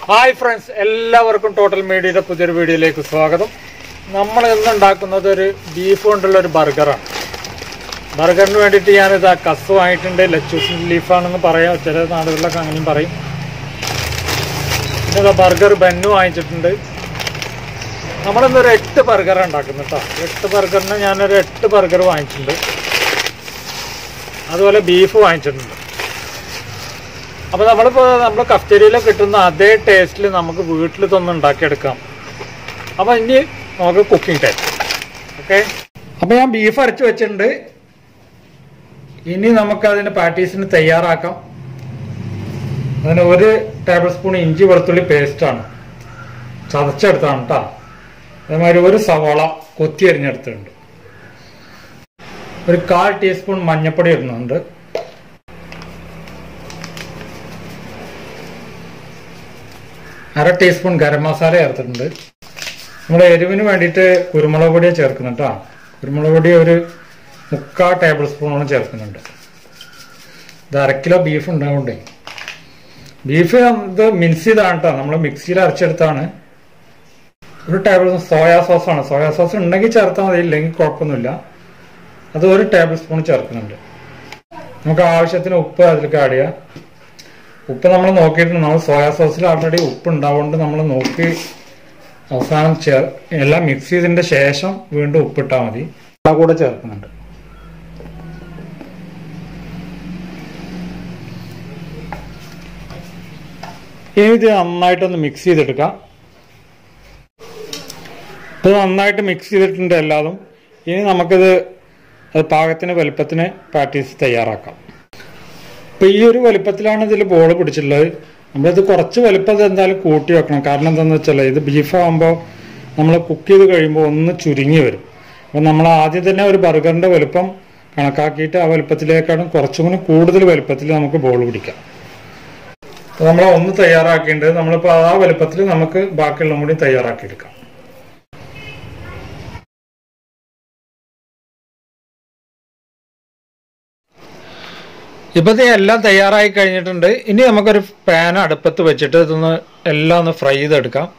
hi friends എല്ലാവർക്കും total മീഡിയയുടെ പുതിയൊരു വീഡിയോയിലേക്ക് സ്വാഗതം നമ്മൾ ഇന്ന് ഉണ്ടാക്കുന്നത് ഒരു ബീഫ് കൊണ്ടുള്ള ഒരു ബർഗറാണ് ബർഗറിന് വേണ്ടിയിട്ട് ഞാനിത് ആ കസ് വാങ്ങിയിട്ടുണ്ട് ലച്ചൂസിൻ ലീഫാണെന്ന് പറയാം ചില നാടുകളിലൊക്കെ അങ്ങനെയും പറയും പിന്നെ ഇതാ ബർഗർ ബന്നു വാങ്ങിച്ചിട്ടുണ്ട് നമ്മളിന്നൊരു എട്ട് ബർഗറാണ് ഉണ്ടാക്കുന്നത് കേട്ടോ എട്ട് ബർഗറിന് ഞാനൊരു എട്ട് ബർഗർ വാങ്ങിച്ചിട്ടുണ്ട് അതുപോലെ ബീഫ് വാങ്ങിച്ചിട്ടുണ്ട് അപ്പോൾ നമ്മളിപ്പോൾ നമ്മൾ കഫ്റ്റേരിയയിൽ കിട്ടുന്ന അതേ ടേസ്റ്റിൽ നമുക്ക് വീട്ടിൽ ഇതൊന്ന് ഉണ്ടാക്കിയെടുക്കാം അപ്പോൾ ഇനി നമുക്ക് കുക്കിംഗ് ടൈം ഓക്കെ അപ്പോൾ ഞാൻ ബീഫ് അരച്ച് വെച്ചിട്ടുണ്ട് ഇനി നമുക്ക് അതിന് പാറ്റീസിന് തയ്യാറാക്കാം അതിന് ഒരു ടേബിൾ സ്പൂൺ ഇഞ്ചി വെളുത്തുള്ളി പേസ്റ്റാണ് ചതച്ചെടുത്താണ് കേട്ടോ അതേമാതിരി ഒരു സവാള കൊത്തി അരിഞ്ഞെടുത്തിട്ടുണ്ട് ഒരു കാൽ ടീസ്പൂൺ മഞ്ഞൾപ്പൊടി ഇടുന്നുണ്ട് അര ടീസ്പൂൺ ഗരം മസാല ചേർത്തിട്ടുണ്ട് നമ്മുടെ എരിവിന് വേണ്ടിയിട്ട് കുരുമുളക് പൊടിയെ ചേർക്കുന്നു കേട്ടോ കുരുമുളക് പൊടി ഒരു മുക്കാൽ ടേബിൾ സ്പൂണോളം ചേർക്കുന്നുണ്ട് ഇത് അര കിലോ ബീഫ് ഉണ്ടാവുണ്ടേ ബീഫ് ഇത് മിക്സ് ചെയ്താണ് കേട്ടോ നമ്മൾ മിക്സിയിൽ അരച്ചെടുത്താണ് ഒരു ടേബിൾ സ്പൂൺ സോയാ സോസാണ് സോയാ സോസ് ഉണ്ടെങ്കിൽ ചേർത്താൽ മതി ഇല്ലെങ്കിൽ കുഴപ്പമൊന്നുമില്ല അത് ഒരു ടേബിൾ സ്പൂൺ ചേർക്കുന്നുണ്ട് നമുക്ക് ആവശ്യത്തിന് ഉപ്പ് അതിലേക്ക് ആഡ് ചെയ്യാം ഉപ്പ് നമ്മൾ നോക്കിയിട്ടുണ്ട് നമ്മൾ സോയാ സോസിൽ ഓൾറെഡി ഉപ്പ് ഉണ്ടാവുകൊണ്ട് നമ്മൾ നോക്കി അവസാനം ചേർ എല്ലാം മിക്സ് ചെയ്തതിന്റെ ശേഷം വീണ്ടും ഉപ്പിട്ടാൽ മതി വെള്ളം കൂടെ ചേർക്കുന്നുണ്ട് ഇനി ഇത് നന്നായിട്ടൊന്ന് മിക്സ് ചെയ്തെടുക്കാം ഇത് നന്നായിട്ട് മിക്സ് ചെയ്തിട്ടുണ്ട് എല്ലാതും ഇനി നമുക്കിത് അത് പാകത്തിന് വലുപ്പത്തിന് പാറ്റീസ് തയ്യാറാക്കാം ഇപ്പൊ ഈ ഒരു വലുപ്പത്തിലാണ് ഇതിൽ ബോൾ പിടിച്ചിട്ടുള്ളത് നമ്മളിത് കുറച്ച് വലുപ്പം ഇത് എന്തായാലും കൂട്ടി വെക്കണം കാരണം എന്താണെന്ന് വെച്ചാൽ ഇത് ബീഫ് ആകുമ്പോൾ നമ്മൾ കുക്ക് ചെയ്ത് കഴിയുമ്പോൾ ഒന്ന് ചുരുങ്ങി വരും അപ്പം നമ്മൾ ആദ്യം തന്നെ ഒരു ബർഗറിന്റെ വലുപ്പം കണക്കാക്കിയിട്ട് ആ വലുപ്പത്തിലേക്കാണ് കുറച്ചും കൂടി കൂടുതൽ വലുപ്പത്തിൽ നമുക്ക് ബോൾ പിടിക്കാം അപ്പോൾ നമ്മൾ ഒന്ന് തയ്യാറാക്കിയിട്ടുണ്ട് നമ്മളിപ്പോൾ ആ വലുപ്പത്തിൽ നമുക്ക് ബാക്കിയുള്ളതും കൂടി തയ്യാറാക്കിയെടുക്കാം ഇപ്പൊ ഇത് എല്ലാം തയ്യാറായി കഴിഞ്ഞിട്ടുണ്ട് ഇനി നമുക്കൊരു പാൻ അടുപ്പത്ത് വെച്ചിട്ട് ഇതൊന്ന് എല്ലാം ഒന്ന് ഫ്രൈ ചെയ്തെടുക്കാം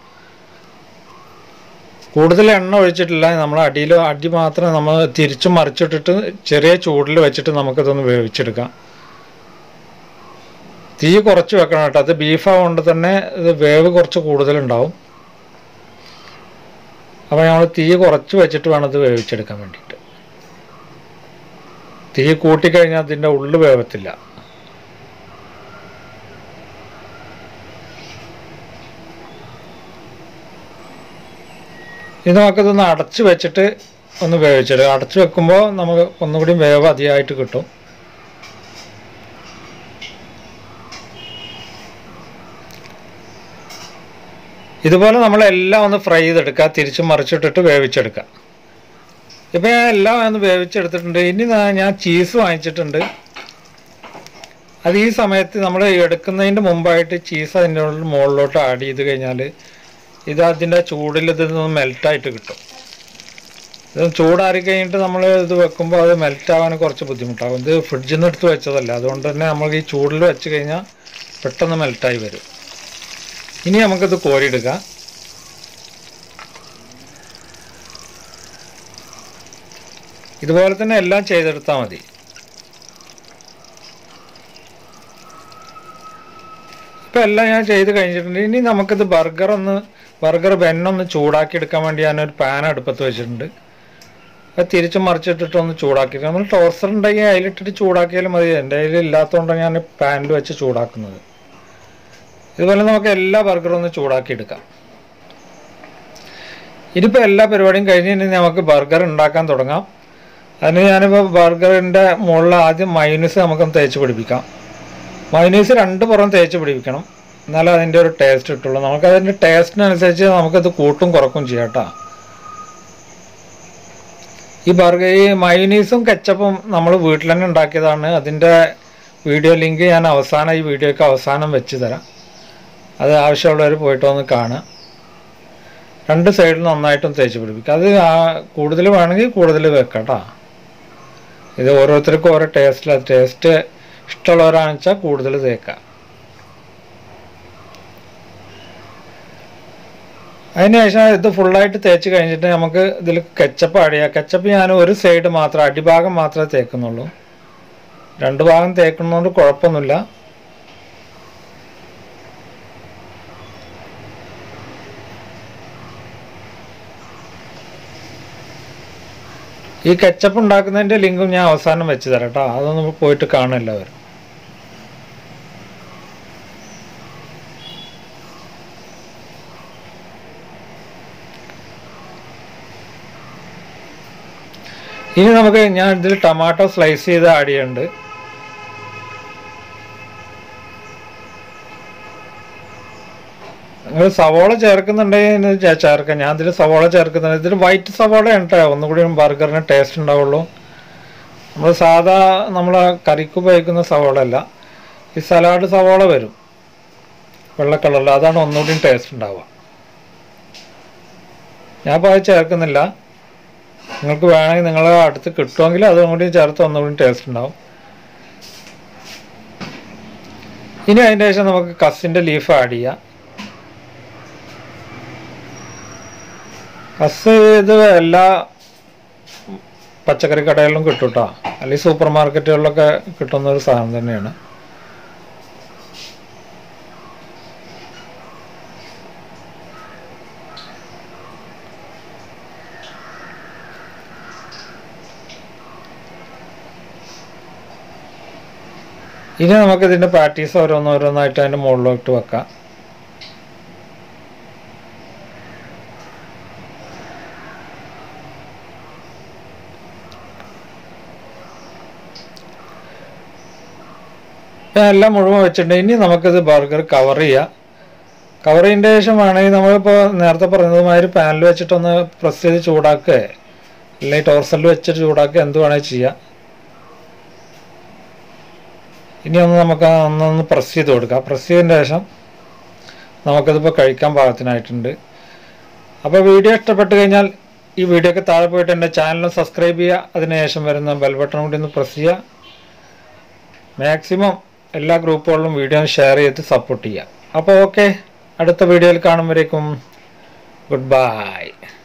കൂടുതൽ എണ്ണ ഒഴിച്ചിട്ടില്ല നമ്മൾ അടിയിൽ അടി മാത്രം നമ്മൾ തിരിച്ചും മറിച്ചിട്ടിട്ട് ചെറിയ ചൂടിൽ വെച്ചിട്ട് നമുക്കിതൊന്ന് വേവിച്ചെടുക്കാം തീ കുറച്ച് വെക്കണം കേട്ടോ അത് ബീഫ് ആവുകൊണ്ട് തന്നെ ഇത് വേവ് കുറച്ച് കൂടുതലുണ്ടാവും അപ്പോൾ നമ്മൾ തീ കുറച്ച് വെച്ചിട്ട് വേണം ഇത് വേവിച്ചെടുക്കാൻ വേണ്ടിയിട്ട് തീ കൂട്ടിക്കഴിഞ്ഞാൽ അതിൻ്റെ ഉള്ളു വേവത്തില്ല ഇത് നമുക്കിതൊന്ന് അടച്ച് വെച്ചിട്ട് ഒന്ന് വേവിച്ചെടുക്കാം അടച്ച് വെക്കുമ്പോൾ നമുക്ക് ഒന്നുകൂടി വേവ് അധികമായിട്ട് കിട്ടും ഇതുപോലെ നമ്മൾ എല്ലാം ഒന്ന് ഫ്രൈ ചെയ്തെടുക്കുക തിരിച്ച് മറിച്ചിട്ടിട്ട് വേവിച്ചെടുക്കുക ഇപ്പം ഞാൻ എല്ലാം ഒന്ന് വേവിച്ചെടുത്തിട്ടുണ്ട് ഇനി നാ- ഞാൻ ചീസ് വാങ്ങിച്ചിട്ടുണ്ട് അത് ഈ സമയത്ത് നമ്മൾ എടുക്കുന്നതിൻ്റെ മുമ്പായിട്ട് ചീസ് അതിൻ്റെ ഉള്ളിൽ മുകളിലോട്ട് ആഡ് ചെയ്ത് കഴിഞ്ഞാൽ ഇത് അതിൻ്റെ ചൂടിൽ ഇതൊന്ന് മെൽറ്റായിട്ട് കിട്ടും ഇത് ചൂടാറി കഴിഞ്ഞിട്ട് നമ്മൾ ഇത് വെക്കുമ്പോൾ അത് മെൽറ്റ് ആവാൻ കുറച്ച് ബുദ്ധിമുട്ടാകും ഇത് ഫ്രിഡ്ജിൽ നിന്ന് എടുത്ത് വെച്ചതല്ല അതുകൊണ്ട് തന്നെ നമ്മൾ ഈ ചൂടിൽ വെച്ച് കഴിഞ്ഞാൽ പെട്ടെന്ന് മെൽറ്റായി വരും ഇനി നമുക്കിത് കോരിയെടുക്കാം ഇതുപോലെ തന്നെ എല്ലാം ചെയ്തെടുത്താൽ മതി ഇപ്പം എല്ലാം ഞാൻ ചെയ്ത് കഴിഞ്ഞിട്ടുണ്ട് ഇനി നമുക്കിത് ബർഗർ ഒന്ന് ബർഗർ ബെന്നൊന്ന് ചൂടാക്കി എടുക്കാൻ വേണ്ടി ഞാനൊരു പാൻ അടുപ്പത്ത് വെച്ചിട്ടുണ്ട് അത് തിരിച്ചും മറിച്ചിട്ടിട്ട് ഒന്ന് ചൂടാക്കി നമ്മൾ ടോസ്റ്റർ ഉണ്ടെങ്കിൽ അതിലിട്ടിട്ട് ചൂടാക്കിയാലും മതി എൻ്റെ കയ്യിൽ ഇല്ലാത്തതുകൊണ്ടാണ് ഞാൻ പാനിൽ വെച്ച് ചൂടാക്കുന്നത് ഇതുപോലെ നമുക്ക് എല്ലാ ബർഗറും ഒന്ന് ചൂടാക്കി എടുക്കാം ഇനിയിപ്പോൾ എല്ലാ പരിപാടിയും കഴിഞ്ഞ് ഇനി നമുക്ക് ബർഗർ ഉണ്ടാക്കാൻ തുടങ്ങാം അതിന് ഞാനിപ്പോൾ ബർഗറിൻ്റെ മുകളിൽ ആദ്യം മൈനസ് നമുക്കൊന്ന് തേച്ച് പിടിപ്പിക്കാം മൈനസ് രണ്ട് പുറം തേച്ച് പിടിപ്പിക്കണം എന്നാലേ അതിൻ്റെ ഒരു ടേസ്റ്റ് കിട്ടുള്ളൂ നമുക്ക് അതിൻ്റെ ടേസ്റ്റിനനുസരിച്ച് നമുക്കത് കൂട്ടും കുറക്കും ചെയ്യാം കേട്ടോ ഈ ബർഗർ ഈ മൈനീസും കെച്ചപ്പും നമ്മൾ വീട്ടിൽ തന്നെ ഉണ്ടാക്കിയതാണ് അതിൻ്റെ വീഡിയോ ലിങ്ക് ഞാൻ അവസാനം ഈ വീഡിയോയ്ക്ക് അവസാനം വെച്ച് തരാം അത് ആവശ്യമുള്ളവർ പോയിട്ട് ഒന്ന് കാണുക രണ്ട് സൈഡിൽ നന്നായിട്ടും തേച്ച് പിടിപ്പിക്കുക അത് ആ കൂടുതൽ വേണമെങ്കിൽ കൂടുതൽ വെക്കാം കേട്ടോ ഇത് ഓരോരുത്തർക്കും ഓരോ ടേസ്റ്റിൽ ടേസ്റ്റ് ഇഷ്ടമുള്ളവരാണെന്ന് വെച്ചാൽ കൂടുതൽ തേക്കാം അതിനുശേഷം ഇത് ഫുള്ളായിട്ട് തേച്ച് കഴിഞ്ഞിട്ട് നമുക്ക് ഇതിൽ കെച്ചപ്പ് ആഡ് ചെയ്യാം കെച്ചപ്പ് ഞാൻ ഒരു സൈഡ് മാത്രം അടിഭാഗം മാത്രമേ തേക്കുന്നുള്ളൂ രണ്ട് ഭാഗം തേക്കുന്നതുകൊണ്ട് കുഴപ്പമൊന്നുമില്ല ഈ കെച്ചപ്പ് ഉണ്ടാക്കുന്നതിൻ്റെ ലിങ്കും ഞാൻ അവസാനം വെച്ച് തരാം കേട്ടോ അതൊന്ന് പോയിട്ട് കാണില്ല അവർ ഇനി നമുക്ക് ഞാൻ ഇതിൽ ടൊമാറ്റോ സ്ലൈസ് ചെയ്ത് ആഡ് ചെയ്യുന്നുണ്ട് നിങ്ങൾ സവോള ചേർക്കുന്നുണ്ടെങ്കിൽ ചേ- ചേർക്കാം ഞാൻ ഇതിൽ സവോള ചേർക്കുന്നുണ്ട് ഇതിൽ വൈറ്റ് സവോള ഉണ്ട് ഒന്നുകൂടി ബർഗറിന് ടേസ്റ്റ് ഉണ്ടാവുള്ളൂ നമ്മൾ സാധാ നമ്മൾ കറിക്ക് ഉപയോഗിക്കുന്ന സവോള അല്ല ഈ സലാഡ് സവോള വരും വെള്ള കളറിൽ അതാണ് ഒന്നുകൂടി ടേസ്റ്റ് ഉണ്ടാവുക ഞാൻ ഇപ്പോൾ അത് ചേർക്കുന്നില്ല നിങ്ങൾക്ക് വേണമെങ്കിൽ നിങ്ങൾ അടുത്ത് കിട്ടുമെങ്കിൽ അതും കൂടി ചേർത്ത് ഒന്നുകൂടി ടേസ്റ്റ് ഉണ്ടാവും ഇനി അതിൻ്റെ ശേഷം നമുക്ക് കസിൻ്റെ ലീഫ് ആഡ് ചെയ്യാം കസ് ഇത് എല്ലാ പച്ചക്കറി കടകളിലും കിട്ടും കേട്ടോ അല്ലെങ്കിൽ സൂപ്പർ മാർക്കറ്റുകളിലൊക്കെ കിട്ടുന്ന ഒരു സാധനം തന്നെയാണ് ഇനി നമുക്ക് ഇതിൻ്റെ പാറ്റീസ് ഓരോന്നോരോന്നായിട്ട് അതിൻ്റെ മുകളിലോട്ട് വെക്കാം ഞാൻ എല്ലാം മുഴുവൻ വെച്ചിട്ടുണ്ട് ഇനി നമുക്കിത് ബർഗർ കവർ ചെയ്യാം കവർ ചെയ്തതിൻ്റെ ശേഷം വേണമെങ്കിൽ നമ്മളിപ്പോൾ നേരത്തെ പറഞ്ഞതുമാതിരി പാനിൽ വെച്ചിട്ടൊന്ന് പ്രസ് ചെയ്ത് ചൂടാക്കുക അല്ലെങ്കിൽ ടോർസലിൽ വെച്ചിട്ട് ചൂടാക്കുക എന്ത് വേണമെങ്കിൽ ചെയ്യാം ഇനി ഒന്ന് നമുക്ക് ആ ഒന്നൊന്ന് പ്രസ് ചെയ്ത് കൊടുക്കാം പ്രസ് ചെയ്തതിന് ശേഷം നമുക്കതിപ്പോൾ കഴിക്കാൻ പാകത്തിനായിട്ടുണ്ട് അപ്പോൾ വീഡിയോ ഇഷ്ടപ്പെട്ട് കഴിഞ്ഞാൽ ഈ വീഡിയോക്ക് താഴെ പോയിട്ട് എൻ്റെ ചാനൽ സബ്സ്ക്രൈബ് ചെയ്യുക അതിനുശേഷം വരുന്ന ബെൽ ബട്ടൺ കൂടി ഒന്ന് പ്രസ് ചെയ്യുക മാക്സിമം എല്ലാ ഗ്രൂപ്പുകളിലും വീഡിയോ ഷെയർ ചെയ്ത് സപ്പോർട്ട് ചെയ്യുക അപ്പോൾ ഓക്കെ അടുത്ത വീഡിയോയിൽ കാണുമ്പോഴേക്കും ഗുഡ് ബൈ